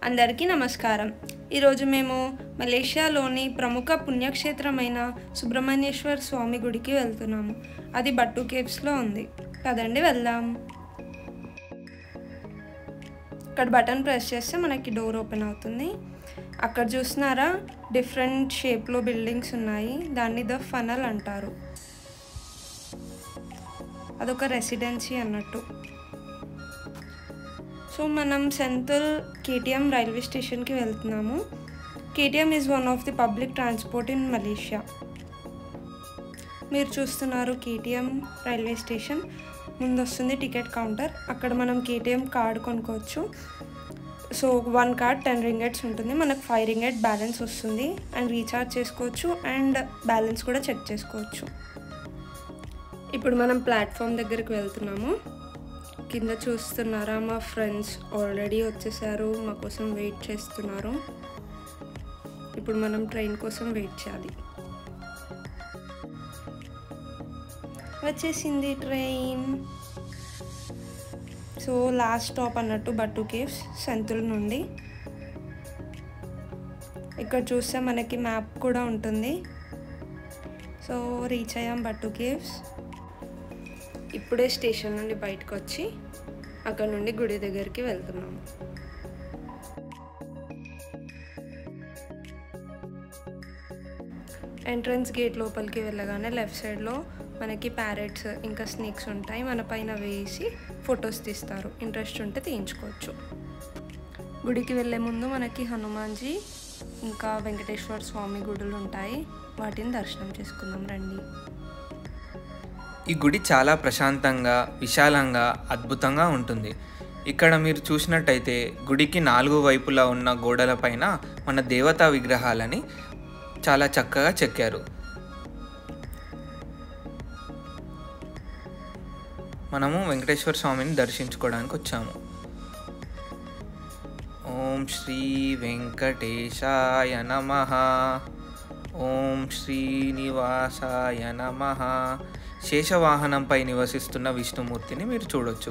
అందరికీ నమస్కారం ఈరోజు మేము మలేషియాలోని ప్రముఖ పుణ్యక్షేత్రమైన సుబ్రహ్మణ్యేశ్వర్ స్వామి గుడికి వెళ్తున్నాము అది బట్టు కేవ్స్లో ఉంది కదండి వెళ్దాం ఇక్కడ బటన్ ప్రెస్ చేస్తే మనకి డోర్ ఓపెన్ అవుతుంది అక్కడ చూస్తున్నారా డిఫరెంట్ షేప్లో బిల్డింగ్స్ ఉన్నాయి దాన్ని ద ఫనల్ అంటారు అదొక రెసిడెన్సీ అన్నట్టు సో మనం సెంట్రల్ కేటీఎం రైల్వే స్టేషన్కి వెళ్తున్నాము KTM is one of the public transport in Malaysia మీరు చూస్తున్నారు కేటీఎం రైల్వే స్టేషన్ ముందు వస్తుంది టికెట్ కౌంటర్ అక్కడ మనం కేటీఎం కార్డ్ కొనుక్కోవచ్చు so one card ten ringgits ఉంటుంది మనకు ఫైవ్ రింగెట్ బ్యాలెన్స్ వస్తుంది అండ్ రీఛార్జ్ చేసుకోవచ్చు అండ్ బ్యాలెన్స్ కూడా చెక్ చేసుకోవచ్చు ఇప్పుడు మనం ప్లాట్ఫామ్ దగ్గరికి వెళ్తున్నాము కింద చూస్తున్నారా మా ఫ్రెండ్స్ ఆల్రెడీ వచ్చేసారు మా కోసం వెయిట్ చేస్తున్నారు ఇప్పుడు మనం ట్రైన్ కోసం వెయిట్ చేయాలి వచ్చేసింది ట్రైన్ సో లాస్ట్ స్టాప్ అన్నట్టు బట్టు కేవ్స్ సెంతుల నుండి ఇక్కడ చూస్తే మనకి మ్యాప్ కూడా ఉంటుంది సో రీచ్ అయ్యాం బట్టు కేవ్స్ ఇప్పుడే స్టేషన్ నుండి బయటకు వచ్చి అక్కడ నుండి గుడి దగ్గరికి వెళ్తున్నాము ఎంట్రన్స్ గేట్ లోపలికి వెళ్ళగానే లెఫ్ట్ సైడ్లో మనకి ప్యారెట్స్ ఇంకా స్నేక్స్ ఉంటాయి మన పైన వేసి ఫొటోస్ తీస్తారు ఇంట్రెస్ట్ ఉంటే తీయించుకోవచ్చు గుడికి వెళ్ళే ముందు మనకి హనుమాన్జీ ఇంకా వెంకటేశ్వర స్వామి గుడులు ఉంటాయి వాటిని దర్శనం చేసుకుందాం రండి ఈ గుడి చాలా ప్రశాంతంగా విశాలంగా అద్భుతంగా ఉంటుంది ఇక్కడ మీరు చూసినట్టయితే గుడికి నాలుగు వైపులా ఉన్న గోడలపైన మన దేవతా విగ్రహాలని చాలా చక్కగా చెక్కారు మనము వెంకటేశ్వర స్వామిని దర్శించుకోవడానికి వచ్చాము ఓం శ్రీ వెంకటేశాయ నమ ఓం శ్రీనివాసాయ నమ శేషవాహనంపై నివసిస్తున్న విష్ణుమూర్తిని మీరు చూడొచ్చు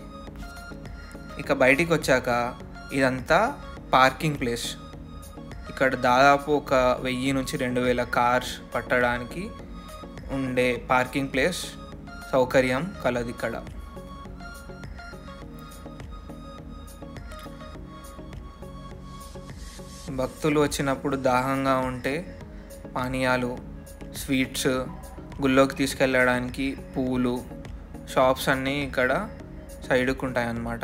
ఇక బయటికి వచ్చాక ఇదంతా పార్కింగ్ ప్లేస్ ఇక్కడ దాదాపు ఒక వెయ్యి నుంచి రెండు వేల కార్స్ పట్టడానికి ఉండే పార్కింగ్ ప్లేస్ సౌకర్యం కలదు ఇక్కడ భక్తులు వచ్చినప్పుడు దాహంగా ఉంటే పానీయాలు స్వీట్స్ గుళ్ళోకి తీసుకెళ్ళడానికి పూలు షాప్స్ అన్నీ ఇక్కడ సైడ్కు ఉంటాయి అన్నమాట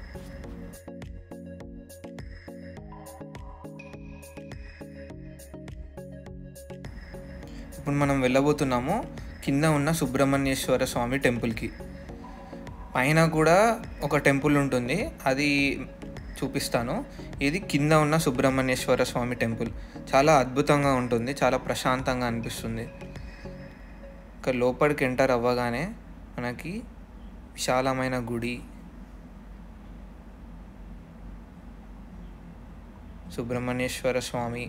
ఇప్పుడు మనం వెళ్ళబోతున్నాము కింద ఉన్న సుబ్రహ్మణ్యేశ్వర స్వామి టెంపుల్కి పైన కూడా ఒక టెంపుల్ ఉంటుంది అది చూపిస్తాను ఇది కింద ఉన్న సుబ్రహ్మణ్యేశ్వర స్వామి టెంపుల్ చాలా అద్భుతంగా ఉంటుంది చాలా ప్రశాంతంగా అనిపిస్తుంది ఇక్కడ లోపలికి ఎంటర్ అవ్వగానే మనకి విశాలమైన గుడి సుబ్రహ్మణ్యేశ్వర స్వామి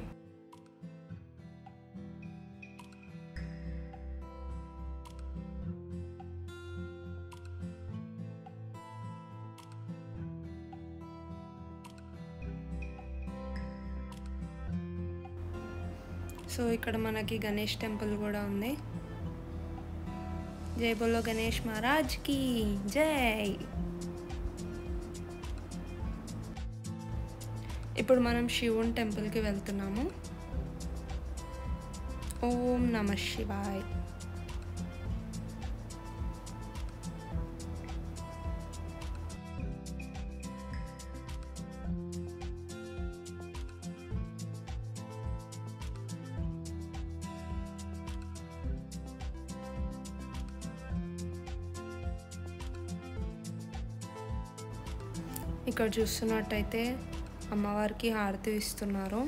సో ఇక్కడ మనకి గణేష్ టెంపుల్ కూడా ఉంది జై బోలో గణేష్ మహారాజ్కి జై ఇప్పుడు మనం శివుని టెంపుల్కి వెళ్తున్నాము ఓం నమ శివాయ్ ఇక్కడ చూస్తున్నట్టయితే అమ్మవారికి హారతి ఇస్తున్నారు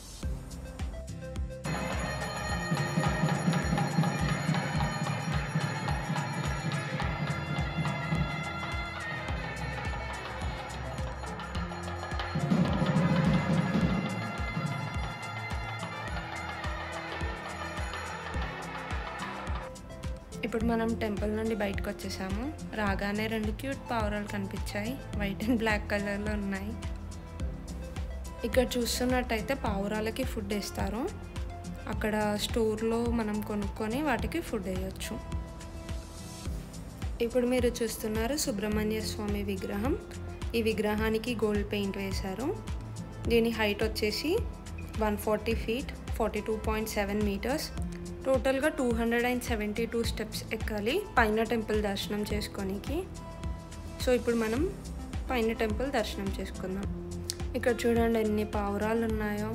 ఇప్పుడు మనం టెంపుల్ నుండి బయటకు వచ్చేసాము రాగానే రెండు క్యూట్ పావురాలు కనిపించాయి వైట్ అండ్ బ్లాక్ కలర్లో ఉన్నాయి ఇక్కడ చూస్తున్నట్టయితే పావురాలకి ఫుడ్ వేస్తారు అక్కడ స్టోర్లో మనం కొనుక్కొని వాటికి ఫుడ్ వేయచ్చు ఇప్పుడు మీరు చూస్తున్నారు సుబ్రహ్మణ్య స్వామి విగ్రహం ఈ విగ్రహానికి గోల్డ్ పెయింట్ వేశారు దీని హైట్ వచ్చేసి one forty feet forty two point seven metres టోటల్గా two hundred and seventy two steps ఎక్కాలి పైన టెంపుల్ దర్శనం చేసుకోనికి సో ఇప్పుడు మనం పైన టెంపుల్ దర్శనం చేసుకుందాం ఇక్కడ చూడండి ఎన్ని పావురాలు ఉన్నాయో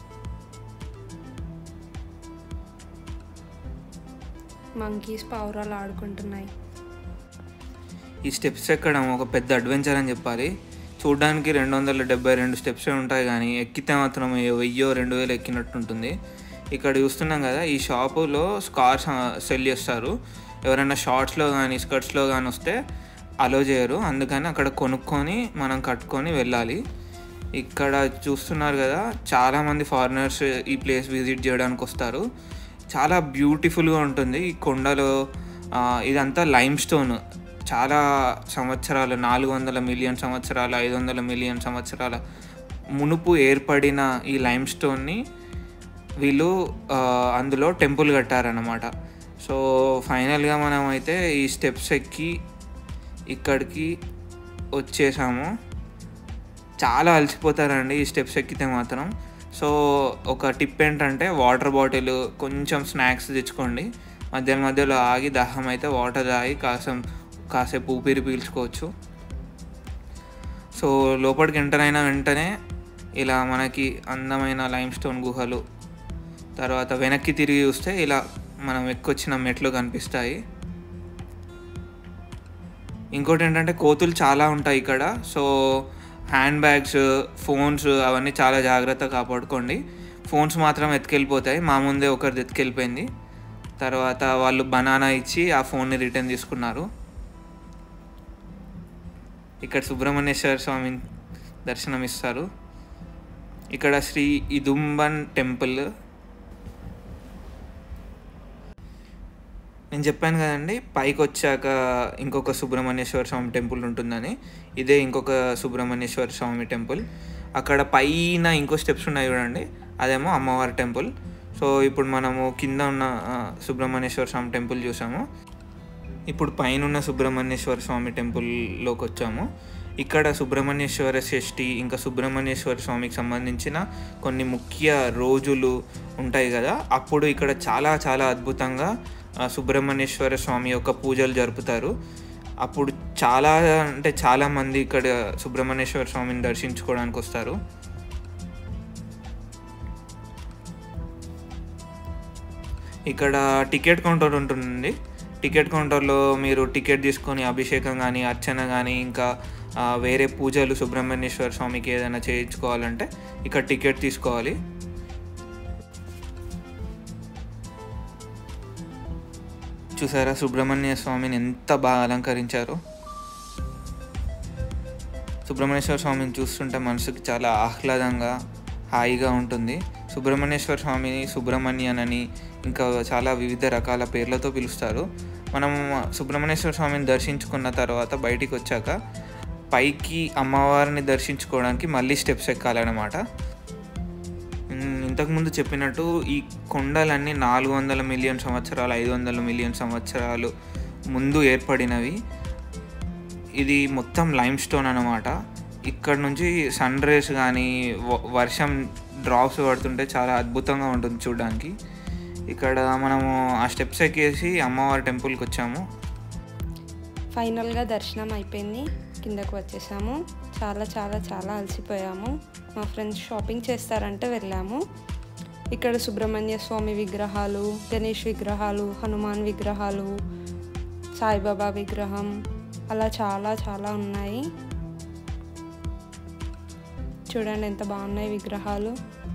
మంకీస్ పావురాలు ఆడుకుంటున్నాయి ఈ స్టెప్స్ ఎక్కడం ఒక పెద్ద అడ్వెంచర్ అని చెప్పాలి చూడడానికి రెండు వందల డెబ్బై రెండు స్టెప్స్ ఉంటాయి కానీ ఎక్కితే మాత్రం ఏ వెయ్యో రెండు వేలు ఎక్కినట్టు ఉంటుంది ఇక్కడ చూస్తున్నాం కదా ఈ షాపులో స్కార్స్ సెల్ చేస్తారు ఎవరైనా షార్ట్స్లో కానీ స్కర్ట్స్లో కానీ వస్తే అలో చేయరు అందుకని అక్కడ కొనుక్కొని మనం కట్టుకొని వెళ్ళాలి ఇక్కడ చూస్తున్నారు కదా చాలామంది ఫారినర్స్ ఈ ప్లేస్ విజిట్ చేయడానికి వస్తారు చాలా బ్యూటిఫుల్గా ఉంటుంది ఈ కొండలో ఆ, ఇదంతా లైమ్ స్టోన్ చాలా సంవత్సరాలు నాలుగు వందల మిలియన్ సంవత్సరాలు ఐదు వందల మిలియన్ సంవత్సరాల మునుపు ఏర్పడిన ఈ లైమ్ స్టోన్ని వీళ్ళు ఆ, అందులో టెంపుల్ కట్టారన్నమాట సో ఫైనల్గా మనం అయితే ఈ స్టెప్స్ ఎక్కి ఇక్కడికి వచ్చేసాము చాలా అలసిపోతారండి ఈ స్టెప్స్ ఎక్కితే మాత్రం సో ఒక టిప్ ఏంటంటే వాటర్ బాటిల్ కొంచెం స్నాక్స్ తెచ్చుకోండి మధ్య మధ్యలో ఆగి దాహం అయితే వాటర్ తాగి కాసం కాసేపు ఊపిరి పీల్చుకోవచ్చు సో లోపలికి ఎంటర్ అయిన వెంటనే ఇలా మనకి అందమైన లైమ్ స్టోన్ గుహలు తర్వాత వెనక్కి తిరిగి చూస్తే ఇలా మనం ఎక్కొచ్చిన మెట్లు కనిపిస్తాయి ఇంకోటి ఏంటంటే కోతులు చాలా ఉంటాయి ఇక్కడ సో హ్యాండ్ బ్యాగ్స్ ఫోన్స్ అవన్నీ చాలా జాగ్రత్తగా కాపాడుకోండి ఫోన్స్ మాత్రం ఎత్తుకెళ్ళిపోతాయి మా ముందే ఒకరిది ఎత్తుకెళ్ళిపోయింది తర్వాత వాళ్ళు బనానా ఇచ్చి ఆ ఫోన్ని రిటర్న్ తీసుకున్నారు ఇక్కడ సుబ్రహ్మణ్యేశ్వర స్వామి దర్శనం ఇస్తారు ఇక్కడ శ్రీ ఇదుంబన్ టెంపుల్ నేను చెప్పాను కదండి పైకి వచ్చాక ఇంకొక సుబ్రహ్మణ్యేశ్వర స్వామి టెంపుల్ ఉంటుందని ఇదే ఇంకొక సుబ్రహ్మణ్యేశ్వర స్వామి టెంపుల్ అక్కడ పైన ఇంకో స్టెప్స్ ఉన్నాయి చూడండి అదేమో అమ్మవారి టెంపుల్ సో ఇప్పుడు మనము కింద ఉన్న ఆ, సుబ్రహ్మణ్యేశ్వర స్వామి టెంపుల్ చూసాము ఇప్పుడు పైన ఉన్న సుబ్రహ్మణ్యేశ్వర స్వామి టెంపుల్లోకి వచ్చాము ఇక్కడ సుబ్రహ్మణ్యేశ్వర షష్ఠి ఇంకా సుబ్రహ్మణ్యేశ్వర స్వామికి సంబంధించిన కొన్ని ముఖ్య రోజులు ఉంటాయి కదా అప్పుడు ఇక్కడ చాలా చాలా అద్భుతంగా ఆ, సుబ్రహ్మణ్యేశ్వర స్వామి యొక్క పూజలు జరుపుతారు అప్పుడు చాలా అంటే చాలా మంది ఇక్కడ సుబ్రహ్మణ్యేశ్వర స్వామిని దర్శించుకోవడానికి వస్తారు ఇక్కడ టికెట్ కౌంటర్ ఉంటుంది టికెట్ కౌంటర్లో మీరు టికెట్ తీసుకొని అభిషేకం కానీ అర్చన కానీ ఇంకా ఆ, వేరే పూజలు సుబ్రహ్మణ్యేశ్వర స్వామికి ఏదైనా చేయించుకోవాలంటే ఇక్కడ టికెట్ తీసుకోవాలి చూసారా సుబ్రహ్మణ్య స్వామిని ఎంత బాగా అలంకరించారో సుబ్రహ్మణ్యేశ్వర స్వామిని చూస్తుంటే మనసుకి చాలా ఆహ్లాదంగా హాయిగా ఉంటుంది సుబ్రహ్మణ్యేశ్వర స్వామిని సుబ్రహ్మణ్యన్ అని ఇంకా చాలా వివిధ రకాల పేర్లతో పిలుస్తారు మనం సుబ్రహ్మణ్యేశ్వర స్వామిని దర్శించుకున్న తర్వాత బయటికి వచ్చాక పైకి అమ్మవారిని దర్శించుకోవడానికి మళ్ళీ స్టెప్స్ ఎక్కాలన్నమాట ఉమ్, ఇంతకుముందు చెప్పినట్టు ఈ కొండలన్నీ నాలుగు వందల మిలియన్ సంవత్సరాలు ఐదు వందల మిలియన్ సంవత్సరాలు ముందు ఏర్పడినవి ఇది మొత్తం లైమ్ స్టోన్ అనమాట ఇక్కడ నుంచి సన్ రేస్ కానీ వ- వర్షం డ్రాప్స్ పడుతుంటే చాలా అద్భుతంగా ఉంటుంది చూడడానికి ఇక్కడ మనము ఆ స్టెప్స్ ఎక్కేసి అమ్మవారి టెంపుల్కి వచ్చాము ఫైనల్గా దర్శనం అయిపోయింది కిందకు వచ్చేసాము చాలా చాలా చాలా అలసిపోయాము మా ఫ్రెండ్స్ షాపింగ్ చేస్తారంటే వెళ్ళాము ఇక్కడ సుబ్రహ్మణ్య స్వామి విగ్రహాలు గణేష్ విగ్రహాలు హనుమాన్ విగ్రహాలు సాయిబాబా విగ్రహం అలా చాలా చాలా ఉన్నాయి చూడండి ఎంత బాగున్నాయి విగ్రహాలు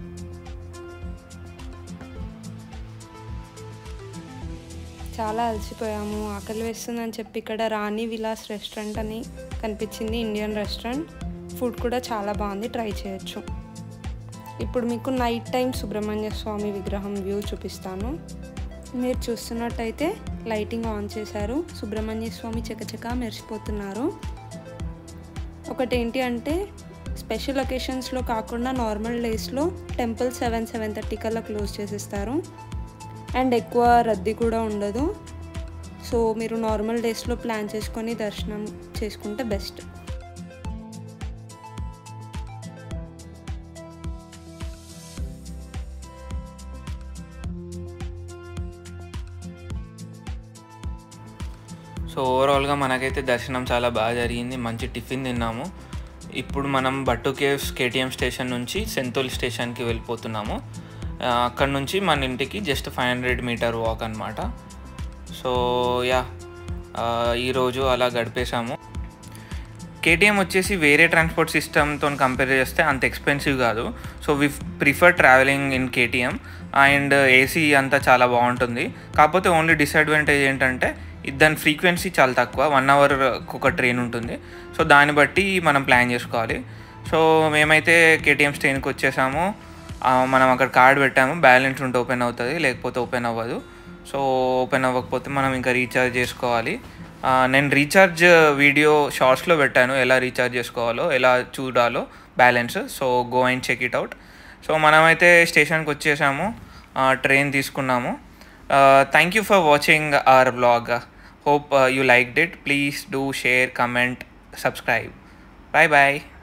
చాలా అలసిపోయాము ఆకలి వేస్తుందని చెప్పి ఇక్కడ రాణి విలాస్ రెస్టారెంట్ అని కనిపించింది ఇండియన్ రెస్టారెంట్ ఫుడ్ కూడా చాలా బాగుంది ట్రై చేయొచ్చు ఇప్పుడు మీకు నైట్ టైం సుబ్రహ్మణ్య స్వామి విగ్రహం వ్యూ చూపిస్తాను మీరు చూస్తున్నట్టయితే లైటింగ్ ఆన్ చేశారు సుబ్రహ్మణ్య స్వామి చకచకా మెరిసిపోతున్నారు ఒకటి ఏంటి అంటే స్పెషల్ ఒకేషన్స్లో కాకుండా నార్మల్ డేస్లో టెంపుల్ సెవెన్ సెవెన్ థర్టీ కల్లా క్లోజ్ చేసేస్తారు అండ్ ఎక్కువ రద్దీ కూడా ఉండదు సో మీరు నార్మల్ డేస్లో ప్లాన్ చేసుకొని దర్శనం చేసుకుంటే బెస్ట్ సో ఓవరాల్గా మనకైతే దర్శనం చాలా బాగా జరిగింది మంచి టిఫిన్ తిన్నాము ఇప్పుడు మనం బట్టు కేవ్స్ కేటీఎం స్టేషన్ నుంచి సెంతోల్ స్టేషన్కి వెళ్ళిపోతున్నాము ఆ, అక్కడ నుంచి మన ఇంటికి just five hundred metre walk అనమాట సో యా ఆ, ఈరోజు అలా గడిపేశాము కేటీఎం వచ్చేసి వేరే ట్రాన్స్పోర్ట్ సిస్టమ్తో కంపేర్ చేస్తే అంత ఎక్స్పెన్సివ్ కాదు so we prefer travelling in KTM and AC అంతా చాలా బాగుంటుంది కాకపోతే ఓన్లీ డిసడ్వాంటేజ్ ఏంటంటే ఇది దాని ఫ్రీక్వెన్సీ చాలా తక్కువ వన్ అవర్ ఒక ట్రైన్ ఉంటుంది సో దాన్ని బట్టి మనం ప్లాన్ చేసుకోవాలి సో మేమైతే కేటీఎం స్టేషన్కి వచ్చేసాము ఆ, మనం అక్కడ కార్డ్ పెట్టాము బ్యాలెన్స్ ఉంటే ఓపెన్ అవుతుంది లేకపోతే ఓపెన్ అవ్వదు సో ఓపెన్ అవ్వకపోతే మనం ఇంకా రీఛార్జ్ చేసుకోవాలి ఆ, నేను రీఛార్జ్ వీడియో షార్ట్స్లో పెట్టాను ఎలా రీఛార్జ్ చేసుకోవాలో ఎలా చూడాలో balance so go and check it out so మనమైతే స్టేషన్కి వచ్చేసాము ట్రైన్ తీసుకున్నాము thank you for watching our blog hope you liked it please do share comment subscribe bye bye